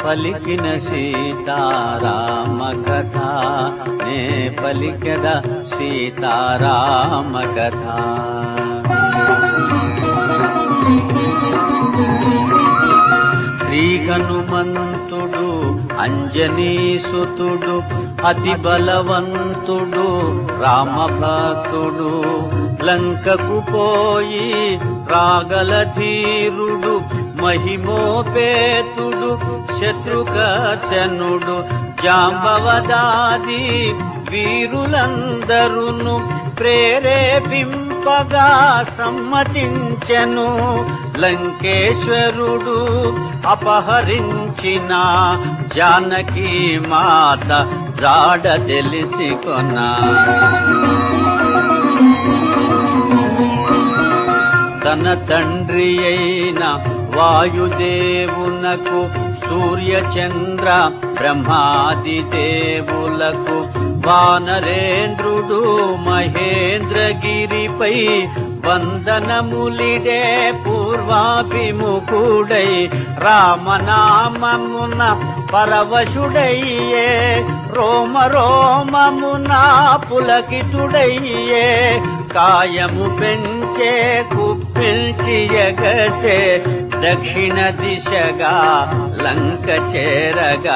పలికిన సీతారామ కథ నే పలికెద సీతారామ కథ శ్రీ హనుమంతుడు అంజనీసుతుడు అతి బలవంతుడు రామభక్తుడు లంకకు పోయి రాగల ధీరుడు మహిమోపేతుడు శత్రుకర్షణుడు జాంబవదాది వీరులందరును ప్రేరేపింపగా సమ్మతించెను లంకేశ్వరుడు అపహరించిన జానకి మాత జాడ తెలిసి కొన్నా తన తండ్రి అయిన వాయుదేవునకు సూర్యచంద్ర బ్రహ్మాది దేవులకు వానరేంద్రుడు మహేంద్రగిరిపై వందనములిడే పూర్వాభిముఖుడై రామనామమున పరవశుడయ్యే రోమ రోమమున పులకితుడయ్యే కాయము పెంచే కుప్పిల్చి ఎగసే దక్షిణ దిశగా లంక చేరగా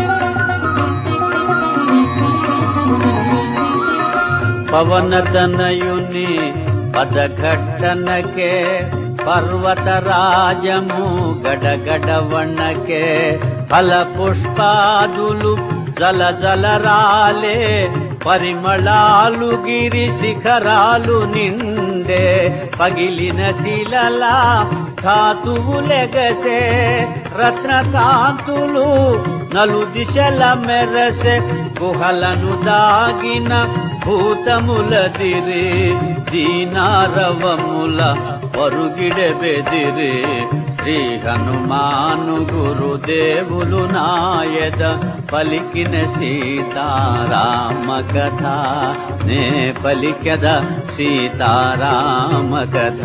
పవనతనయుని పదఘట్టనకే పర్వతరాజము గడగడవణకే ఫల పుష్పాదులు జల జల రాలే పరిమళాలు గిరి శిఖరాలు నిండే పగిలిన శిలలా ధాతువులెగసే రత్నకాంతులు నలు దిశల మెరసే గుహలను దాగిన భూతములదిరే దీనారవముల పరుగిడె బెదిరే శ్రీ హనుమాను గురుదేవులు నాయద పలికిన సీతారామ కథ నే పలికద సీతారామ కథ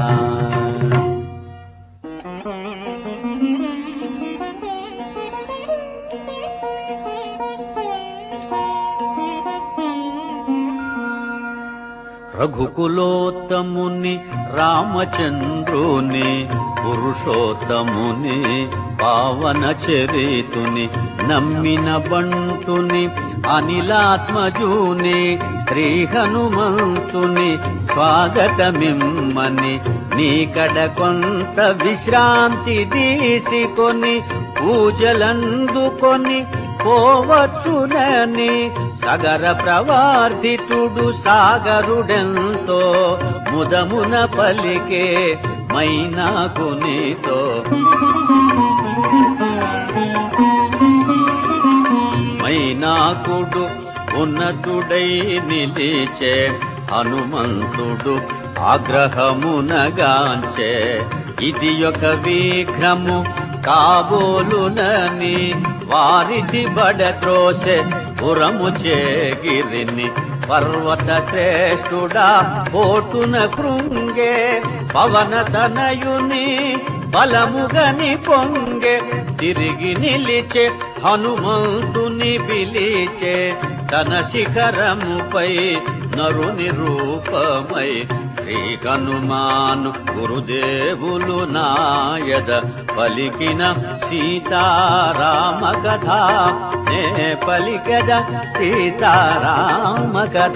రఘుకులోత్తముని రామచంద్రుని పురుషోత్తముని పావన చరితుని నమ్మిన బంటుని అనిలాత్మజుని శ్రీ హనుమంతుని స్వాగతమిమ్మని నీకడ కొంత విశ్రాంతి తీసుకొని పూజలందుకొని పోవచ్చునని సగర ప్రవార్ధితుడు సాగరుడెంతో ముదమున పలికే మైనాకు నీతో మైనాకుడు ఉన్నతుడై నిలిచే హనుమంతుడు ఆగ్రహమునగాంచే ఇది ఒక విఘ్నము కాబోలునని వారిది బడద్రోసె పురము చేగిరిని పర్వత శ్రేష్ఠుడా పోటున కృంగే పవన తనయుని బలముగని పొంగే తిరిగి నిలిచే హనుమంతుని పిలిచే తన శిఖరముపై నరుని రూపమై శ్రీ హనుమాను గురుదేవులు నాయద పలికిన సీతారామ కథ నే పలికద సీతారామ కథ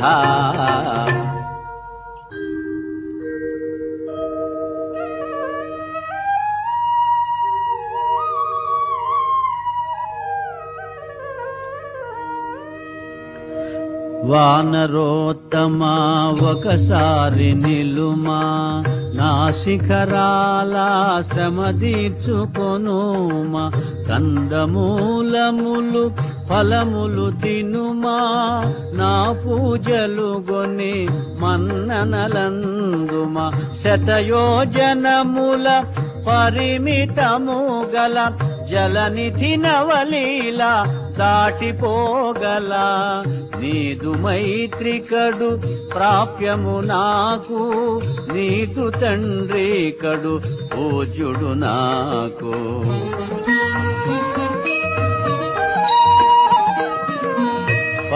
వానరోత్తమా ఒకసారి నిలుమా నా శిఖరాల శ్రమ తీర్చుకొనుమా కందమూలములు ఫలములు తినుమా నా పూజలు గొని మన్ననలందుమా శతయోజనముల పరిమితము గల జలనిధి నవలీల దాటిపోగల నీదు మైత్రికడు ప్రాప్యము నాకు నీదు తండ్రి కడు పూజ్యుడు నాకు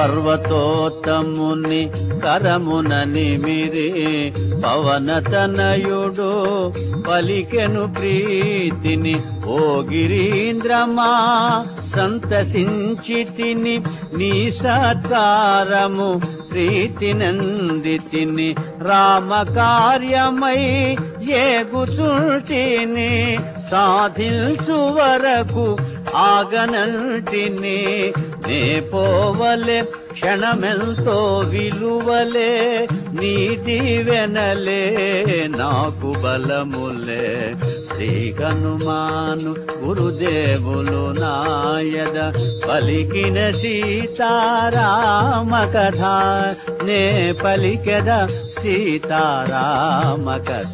పర్వతోత్తముని కరమున నిమిరి పవనతనయుడు పలికెను ప్రీతిని ఓ గిరీంద్రమా సంతసించి తిని నీ సత్కారము ప్రీతినంది తిని రామ కార్యమై ఏగుచుంటిని సాధించు వరకు ఆగనంటిని నే పోవలే క్షణమెంతో విలువలే నీ దీవెనలే నాకు బలములే శ్రీ హనుమాను గురుదేవులు నాయద పలికిన సీతారామ కథ నే పలికెద సీతారామ కథ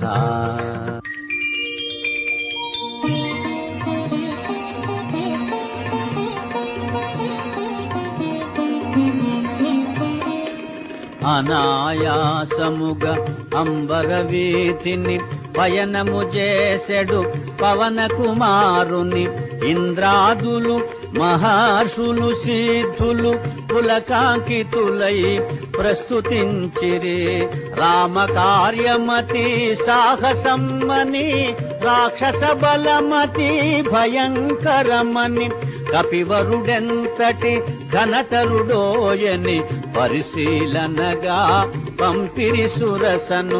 అనాయాసముగా అంబరవీతిని పయనము చేసెడు పవన కుమారుని ఇంద్రాదులు మహర్షులు సిద్ధులు పులకాంకితులై ప్రస్తుతించిరి రామ కార్యమతి సాహసమ్మని రాక్షస బలమతి భయంకరమని కపివరుడెంతటి ఘనతరుడోయని పరిశీలనగా పంపిరి సురసను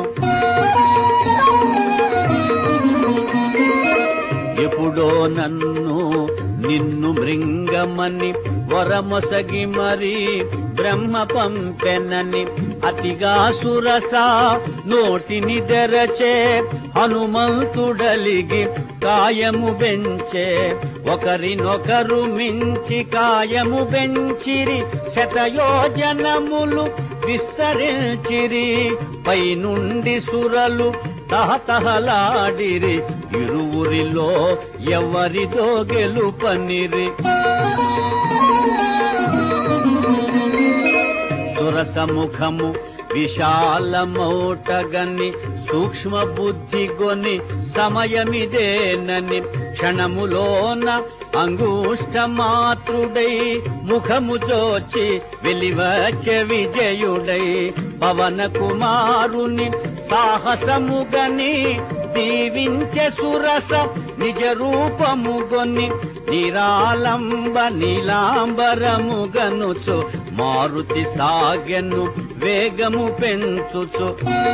ఎప్పుడో నన్ను నిన్ను మృంగమని వరమొసగి మరి బ్రహ్మ పంపెనని అతిగా సురస నోటిని తెరచే హనుమంతుడలిగి కాయము బెంచే ఒకరినొకరు మించి కాయము బెంచిరి శతయోజనములు విస్తరించిరి పైనుండి సురలు తహతహలాడిరి ఇరువురిలో ఎవరిదో గెలుపనిరి సురసముఖము విశాలమౌటగని సూక్ష్మ బుద్ధి గొని సమయమిదేనని క్షణములోన అంగుష్ట మాతృడై ముఖము జోచి వెలివచ్చ విజయుడై పవన కుమారుని సాహసముగని దీవించె సురస నిజ రూపముగొని నిరాలంబ నీలాంబరముగనుచు మారుతి సాగెను వేగము పెంచుచు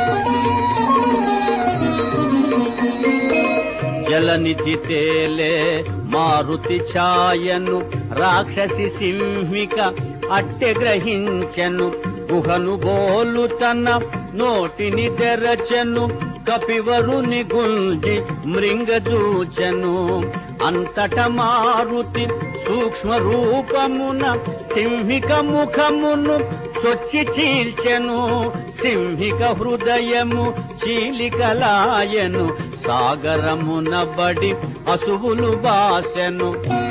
జలనిధి తేలే మారుతి ఛాయను రాక్షసి సింహిక అట్టె గ్రహించెను గుహను బోలు తన నోటిని తెరచెను కపివరుని గుంజి మృంగజూచెను అంతట మారుతి సూక్ష్మ రూపమున సింహిక ముఖమును చొచ్చి చీల్చెను సింహిక హృదయము చీలికలాయను సాగరమున బడి అసువులు బాసెను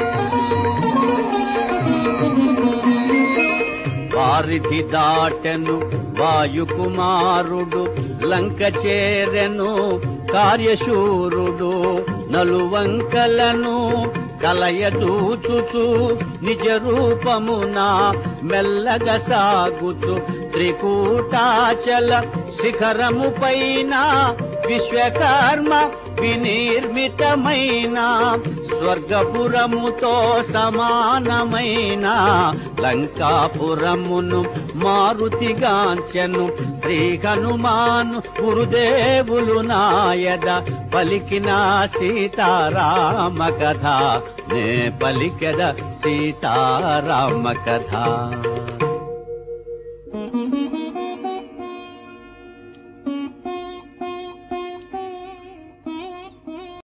వారిధి దాటెను వాయుకుమారుడు లంక చేరెను కార్యశూరుడు నలువంకలను కలయచూచుచు నిజ రూపమున మెల్లగా సాగుచు త్రికూటాచల శిఖరము పైన విశ్వకర్మ వినిర్మితమైన స్వర్గపురముతో సమానమైన లంకాపురమును మారుతిగాంచెను శ్రీ హనుమాను గురుదేవులు నాయద పలికిన సీతారామ కథ నే పలికెద సీతారామ కథ